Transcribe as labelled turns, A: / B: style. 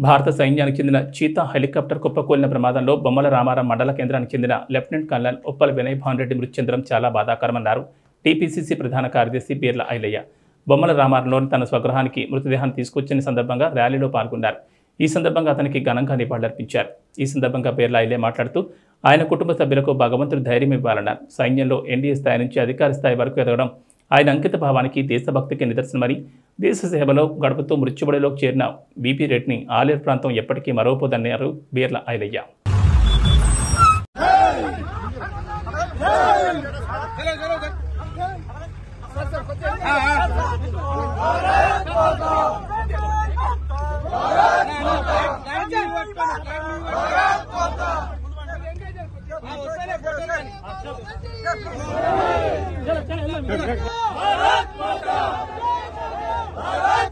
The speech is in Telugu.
A: భారత సైన్యానికి చెందిన చీతా హెలికాప్టర్ కుప్పకూలిన ప్రమాదంలో బొమ్మల రామారం మండల కేంద్రానికి చెందిన లెఫ్టినెంట్ కల్నల్ ఉప్పల వినయ్ భాన్ రెడ్డి మృతి చెందడం చాలా బాధాకరమన్నారు టీపీసీసీ ప్రధాన కార్యదర్శి బీర్ల ఐలయ్య బొమ్మల రామారంలోని తన స్వగృహానికి మృతదేహాన్ని తీసుకొచ్చిన సందర్భంగా ర్యాలీలో పాల్గొన్నారు ఈ సందర్భంగా అతనికి ఘనంగా నివాళులర్పించారు ఈ సందర్భంగా బీర్ల ఐలే మాట్లాడుతూ ఆయన కుటుంబ సభ్యులకు భగవంతుడు ధైర్యం ఇవ్వాలన్నారు సైన్యంలో ఎన్డీఏ స్థాయి నుంచి అధికార స్థాయి వరకు ఎదగడం ఆయన అంకిత భావానికి దేశభక్తికి నిదర్శనమని దేశ సేవలో గడుపుతూ మృత్యుబడిలోకి చేరిన బీపీ రెడ్డిని ఆలేరు ప్రాంతం ఎప్పటికీ మరవపోదన్నారు బీర్ల ఐలయ్య
B: भारत